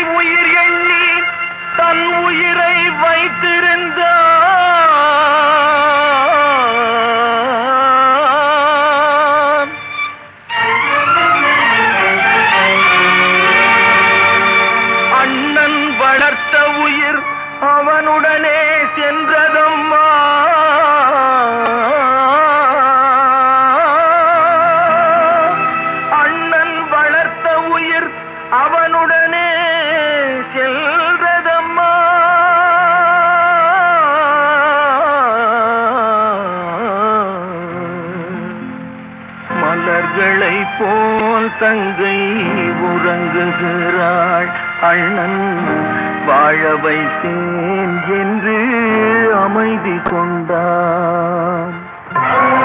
உயிர் எண்ணி தன் உயிரை வைத்திருந்தான் அண்ணன் வளர்த்த உயிர் அவனுடனே சென்றதம்மா அண்ணன் வளர்த்த உயிர் அவனுடனே செல்றதம்மா மலர்களை போல் தங்கை உறங்குகிறாள் அண்ணன் வாழ வைத்தேன் என்று அமைதி கொண்டான்